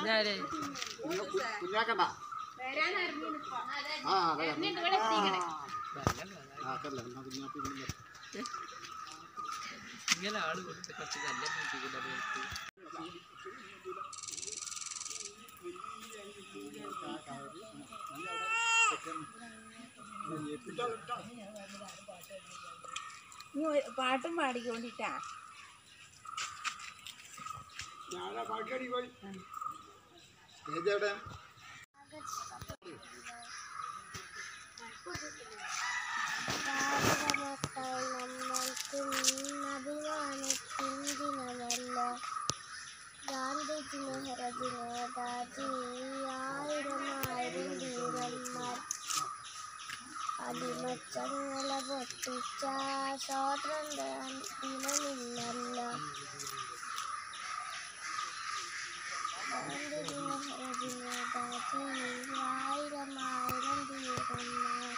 ഇതാരേ കുഞ്ഞാക്കണ്ട ആ അതെ ആ അതല്ല എന്നാ കുഞ്ഞാപ്പി ഇല്ല. ഇങ്ങനെ ആള് കൊടുത്ത് കുറച്ച് നല്ല നോക്കിക്കൊണ്ട് നീ ഒരു പാട്ടും പാടിക്കൊണ്ടിട്ടാ ഏതെവിടെ ഭാരതമക്കൾ നമ്മൾക്ക് അഭിമാനത്തിൻ ദിനമല്ലോ ഗാന്ധിജി നെഹ്റുജി നേതാജി ആയിരം ആയിരം വീരന്മാർ അടിമച്ചങ്ങല പൊട്ടിച്ച സ്വാതന്ത്ര്യ ദിനമില്ലല്ലോ ഗാന്ധിജി നെഹ്റുജി നേതാജി ആയിരം ആയിരം വീരന്മാർ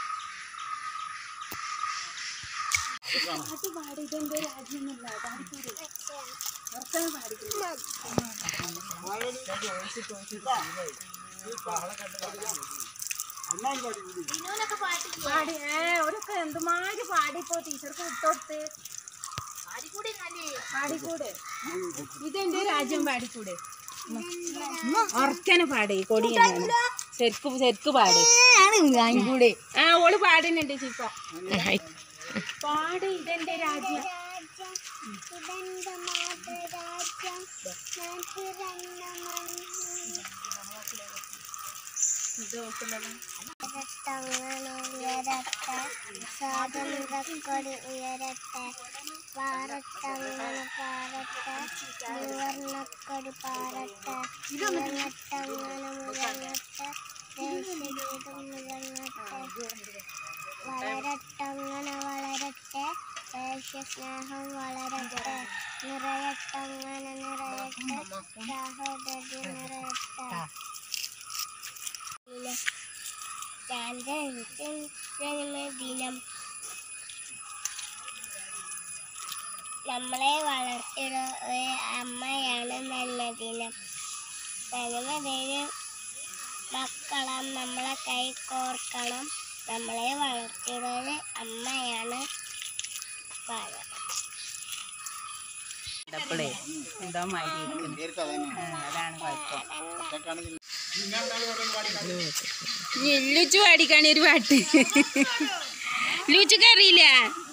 പാടി ഏ ഒരൊക്കെ എന്തുമാതിരി പാടിപ്പോ ടീച്ചർക്ക് വിട്ടോടുത്ത് പാടിക്കൂടെ ഇതെന്റെ രാജ്യം പാടിക്കൂടെ ഉറക്കനെ പാടി കൊടിയാണ് ശരിക്ക് ശരിക്ക് പാടി കൂടെ ആ ഓള് പാടുന്നുണ്ട് ചിപ്പ പാട് ഇതെന്റെ രാജ്യം ഇതെന്റെ മാതൃരാജ്യം ഞാൻ പിറന്ന മണ്ണ് ഇരട്ടങ്ങനെ ഉയരട്ടെ സ്വാതന്ത്ര്യക്കൊടി ഉയരട്ടെ പാറട്ടങ്ങനെ പാറട്ടെ മുവർണ്ണക്കൊടി പാറട്ടെ മുഴങ്ങട്ടങ്ങനെ മുഴങ്ങട്ടെ ദേശഗീതം മുഴങ്ങട്ടെ വളരട്ടങ്ങനെ വളരട്ടെ ദേശസ്നേഹം വളരട്ടെ നിറയട്ടങ്ങനെ നിറയട്ടെ സഹോദരി നിറയട്ടെ ജന്മദിനം നമ്മളെ വളർത്തിയ ഒരു അമ്മയാണ് ജന്മദിനം ജന്മദിനം മക്കളെ നമ്മളെ കൈ കോർക്കണം നമ്മളെ വളർത്തിയത് അമ്മയാണ് പാലം അപ്പോഴേ എന്തോ മാതിരി ഇരിക്കുന്നു. നേരിട്ട് അതന്നെ ആ, അതാണ് കുഴപ്പം ഒറ്റക്കാണെങ്കിൽ നിങ്ങളെന്താണ് പറയുന്നത് പാടിക്കാൻ ലൂച്ചു പാടിക്കാണി ഒരു പാട്ട് ലൂച്ചുക്ക് അറിയില്ല